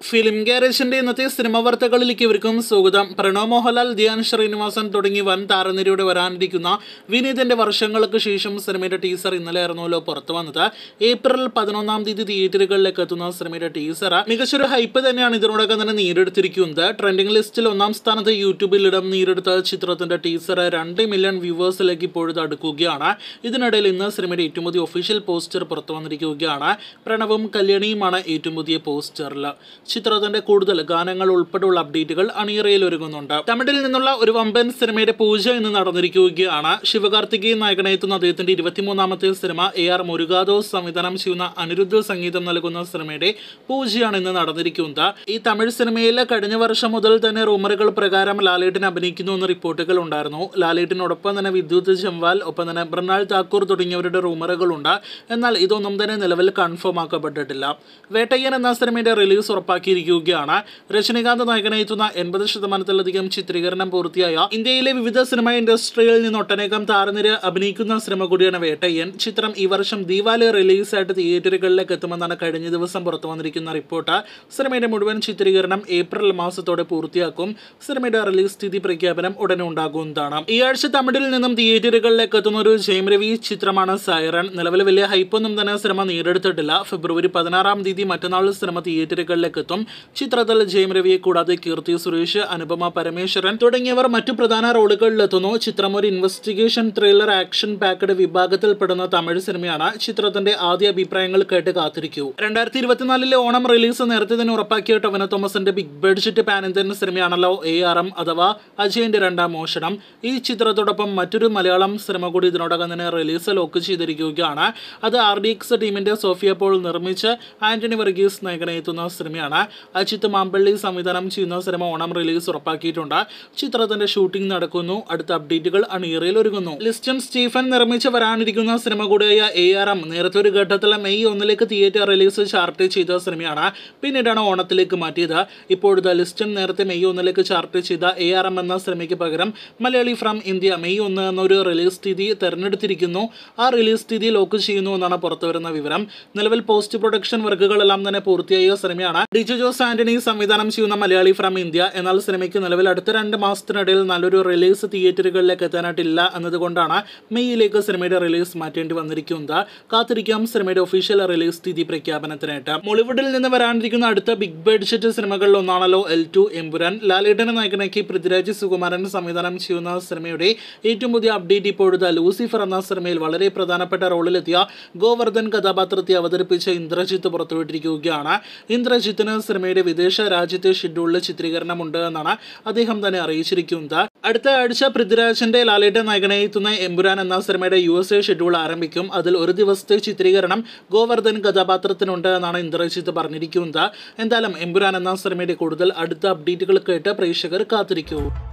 film ഗാരേജിന്റെ ഇന്നത്തെ cinema വാർത്തകളിലേക്ക് ഇവർക്കും സ്വാഗതം പ്രണവ് മോഹൻലാൽ ധ്യാൻ ശ്രീനിവാസൻ തുടങ്ങി വൻ താരനിരയോടെ വരാനിരിക്കുന്ന വിനീതിന്റെ വർഷങ്ങൾക്ക് ശേഷം സിനിമയുടെ ടീസർ ഇന്നലെ ആയിരുന്നല്ലോ പുറത്തു വന്നത് ഏപ്രിൽ പതിനൊന്നാം തീയതി തിയേറ്ററുകളിലേക്ക് എത്തുന്ന സിനിമയുടെ ടീസർ മികച്ചൊരു ഹൈപ്പ് തന്നെയാണ് ഇതിനോടകം തന്നെ നേരിടുത്തിരിക്കുന്നത് ട്രെൻഡിംഗ് ലിസ്റ്റിൽ ഒന്നാം സ്ഥാനത്ത് യൂട്യൂബിൽ ഇടം നേരിടുത്ത ചിത്രത്തിന്റെ ടീസർ രണ്ട് മില്യൺ വ്യൂവേഴ്സിലേക്ക് ഇപ്പോഴത് അടുക്കുകയാണ് ഇതിനിടയിൽ ഇന്ന് സിനിമയുടെ ഏറ്റവും പുതിയ ഒഫീഷ്യൽ പോസ്റ്റർ പുറത്തു വന്നിരിക്കുകയാണ് പ്രണവും കല്യാണിയുമാണ് ഏറ്റവും പുതിയ പോസ്റ്ററിൽ ചിത്രത്തിന്റെ കൂടുതൽ ഗാനങ്ങൾ ഉൾപ്പെടെയുള്ള അപ്ഡേറ്റുകൾ അണിയറയിൽ ഒരുങ്ങുന്നുണ്ട് തമിഴിൽ നിന്നുള്ള ഒരു വമ്പൻ സിനിമയുടെ പൂജ ഇന്ന് നടന്നിരിക്കുകയാണ് ശിവകാർത്തികേയൻ നായകനെത്തുന്ന അദ്ദേഹത്തിന്റെ ഇരുപത്തിമൂന്നാമത്തെ സിനിമ എ ആർ മുരുകാദോസ് സംവിധാനം ചെയ്യുന്ന അനിരുദ്ധ സംഗീതം നൽകുന്ന സിനിമയുടെ പൂജയാണ് ഇന്ന് നടന്നിരിക്കുന്നത് ഈ തമിഴ് സിനിമയിൽ കഴിഞ്ഞ വർഷം മുതൽ തന്നെ റൂമറുകൾ പ്രകാരം ലാലേട്ടൻ അഭിനയിക്കുന്നു എന്ന റിപ്പോർട്ടുകൾ ഉണ്ടായിരുന്നു ലാലേട്ടിനോടൊപ്പം തന്നെ വിദ്യുത് ജംവാൽ ഒപ്പം തന്നെ മൃണാൾ താക്കൂർ തുടങ്ങിയവരുടെ റൂമറുകളുണ്ട് എന്നാൽ ഇതൊന്നും തന്നെ നിലവിൽ കൺഫേം ആക്കപ്പെട്ടിട്ടില്ല വേട്ടയ്യൻ എന്ന സിനിമയുടെ റിലീസ് ഉറപ്പാക്കിയിരിക്കുകയാണ് രജനികാന്ത് നായകനെ എത്തുന്ന എൺപത് ശതമാനത്തിലധികം ചിത്രീകരണം പൂർത്തിയായ ഇന്ത്യയിലെ വിവിധ സിനിമ ഇൻഡസ്ട്രിയിൽ നിന്ന് ഒട്ടനേകം താരനിര അഭിനയിക്കുന്ന സിനിമ കൂടിയാണ് വേട്ടയ്യൻ ചിത്രം ഈ വർഷം ദീപാവലി റിലീസായിട്ട് തിയേറ്ററുകളിലേക്ക് എത്തുമെന്നാണ് കഴിഞ്ഞ ദിവസം പുറത്തു വന്നിരിക്കുന്ന റിപ്പോർട്ട് സിനിമയുടെ മുഴുവൻ ചിത്രീകരണം ഏപ്രിൽ മാസത്തോടെ പൂർത്തിയാക്കും സിനിമയുടെ റിലീസ് തീയതി പ്രഖ്യാപനം ഉടനെ ഉണ്ടാകുന്നതാണ് ഈ ആഴ്ച തമിഴിൽ നിന്നും തിയേറ്ററുകളിലേക്ക് എത്തുന്ന ഒരു ജയം രവി ചിത്രമാണ് സൈറൺ നിലവിൽ വലിയ ഹൈപ്പൊന്നും തന്നെ സിനിമ നേടിയെടുത്തിട്ടില്ല ഫെബ്രുവരി പതിനാറാം തീയതി മറ്റന്നാൾ സിനിമ തിയേറ്ററുകളിലേക്ക് എത്തും ചിത്രത്തിൽ ജയം രവിയെ കൂടാതെ കീർത്തി സുരേഷ് അനുപമ പരമേശ്വരൻ തുടങ്ങിയവർ മറ്റു പ്രധാന റോളുകളിലെത്തുന്നു ചിത്രം ഒരു ഇൻവെസ്റ്റിഗേഷൻ ത്രില്ലർ ആക്ഷൻ പാക്കഡ് വിഭാഗത്തിൽപ്പെടുന്ന തമിഴ് സിനിമയാണ് ചിത്രത്തിന്റെ ആദ്യ അഭിപ്രായങ്ങൾ കേട്ട് കാത്തിരിക്കൂ രണ്ടായിരത്തി ഇരുപത്തിനാലിലെ ഓണം റിലീസ് നേരത്തെ തന്നെ ഉറപ്പാക്കിയ ടൊവിന തോമസിന്റെ ബിഗ് ബഡ്ജറ്റ് പാൻ ഇന്ത്യൻ സിനിമയാണല്ലോ എ ആർ എം അഥവാ അജയന്റെ രണ്ടാം മോഷണം ഈ ചിത്രത്തോടൊപ്പം മറ്റൊരു മലയാളം സിനിമ കൂടി ഇതിനോടകം തന്നെ റിലീസ് ലോക്ക് ചെയ്തിരിക്കുകയാണ് അത് ആർ ഡി എക്സ് ടീമിന്റെ സോഫിയ പോൾ നിർമ്മിച്ച് ആന്റണി വർഗീസ് നായകനെ എത്തുന്ന സിനിമയാണ് അജിത്ത് മാമ്പള്ളി സംവിധാനം ചെയ്യുന്ന സിനിമ ഓണം റിലീസ് ഉറപ്പാക്കിയിട്ടുണ്ട് ചിത്രത്തിന്റെ ഷൂട്ടിംഗ് നടക്കുന്നു അടുത്ത അപ്ഡേറ്റുകൾ അണിയറയിൽ ഒരുങ്ങുന്നു ലിസ്റ്റൻ സ്റ്റീഫൻ നിർമ്മിച്ച് വരാനിരിക്കുന്ന സിനിമ കൂടിയായ എ ആർ എം നേരത്തെ ഒരു ഘട്ടത്തിൽ മെയ് ഒന്നിലേക്ക് തിയേറ്റർ റിലീസ് ചാർട്ട് ചെയ്ത സിനിമയാണ് പിന്നീടാണ് ഓണത്തിലേക്ക് മാറ്റിയത് ഇപ്പോഴത്തെ ലിസ്റ്റൻ നേരത്തെ മെയ് ഒന്നിലേക്ക് ചാർട്ട് ചെയ്ത എ ആർ എം എന്ന സിനിമയ്ക്ക് പകരം മലയാളി ഫ്രം ഇന്ത്യ മെയ് ഒന്ന് എന്നൊരു റിലീസ് തീയതി തെരഞ്ഞെടുത്തിരിക്കുന്നു ആ റിലീസ് തീയതി ലോക്ക് ചെയ്യുന്നു എന്നാണ് പുറത്തുവരുന്ന വിവരം നിലവിൽ പോസ്റ്റ് പ്രൊഡക്ഷൻ വർക്കുകളെല്ലാം തന്നെ പൂർത്തിയായ സിനിമയാണ് ഡിജു ജോസ് ആന്റണി സംവിധാനം ചെയ്യുന്ന മലയാളി ഫ്രം ഇന്ത്യ എന്നാൽ സിനിമയ്ക്ക് നിലവിൽ അടുത്ത രണ്ട് മാസത്തിനിടയിൽ നല്ലൊരു റിലീസ് തിയേറ്ററുകളിലേക്ക് എത്താനായിട്ടില്ല എന്നതുകൊണ്ടാണ് മെയ്യിലേക്ക് സിനിമയുടെ റിലീസ് മാറ്റേണ്ടി വന്നിരിക്കുന്നത് കാത്തിരിക്കാം സിനിമയുടെ ഒഫീഷ്യൽ റിലീസ് തീയതി പ്രഖ്യാപനത്തിനായിട്ട് മോളിവുഡിൽ നിന്ന് വരാനിരിക്കുന്ന അടുത്ത ബിഗ് ബഡ്ജറ്റ് സിനിമകളിൽ ഒന്നാണല്ലോ എൽ ടു എമ്പുരാൻ ലാലേട്ടനെ നായകനാക്കി പൃഥ്വിരാജ് സുകുമാരൻ സംവിധാനം ചെയ്യുന്ന സിനിമയുടെ ഏറ്റവും പുതിയ അപ്ഡേറ്റ് ഇപ്പോഴത്തെ ലൂസിഫർ എന്ന സിനിമയിൽ വളരെ പ്രധാനപ്പെട്ട റോളിലെത്തിയ ഗോവർദ്ധൻ കഥാപാത്രത്തെ അവതരിപ്പിച്ച ഇന്ദ്രജിത്ത് പുറത്തുവിട്ടിരിക്കുകയാണ് ഇന്ദ്രജിത്തിന് സിനിമയുടെ വിദേശ രാജ്യത്തെ ഷെഡ്യൂളിൽ ചിത്രീകരണമുണ്ട് എന്നാണ് അദ്ദേഹം തന്നെ അറിയിച്ചിരിക്കുന്നത് അടുത്ത ആഴ്ച പൃഥ്വിരാജിന്റെ ലാലേട്ടൻ നായകനെ എത്തുന്ന എമ്പുരാൻ എന്ന സിനിമയുടെ യു എസ് എ ഷെഡ്യൂൾ ആരംഭിക്കും അതിൽ ഒരു ദിവസത്തെ ചിത്രീകരണം ഗോവർദ്ധൻ കഥാപാത്രത്തിനുണ്ട് എന്നാണ് ഇന്ദ്രജിത്ത് പറഞ്ഞിരിക്കുന്നത് എന്തായാലും എമ്പുരാൻ എന്ന സിനിമയുടെ കൂടുതൽ അടുത്ത അപ്ഡേറ്റുകൾ കേട്ട് പ്രേക്ഷകർ കാത്തിരിക്കൂ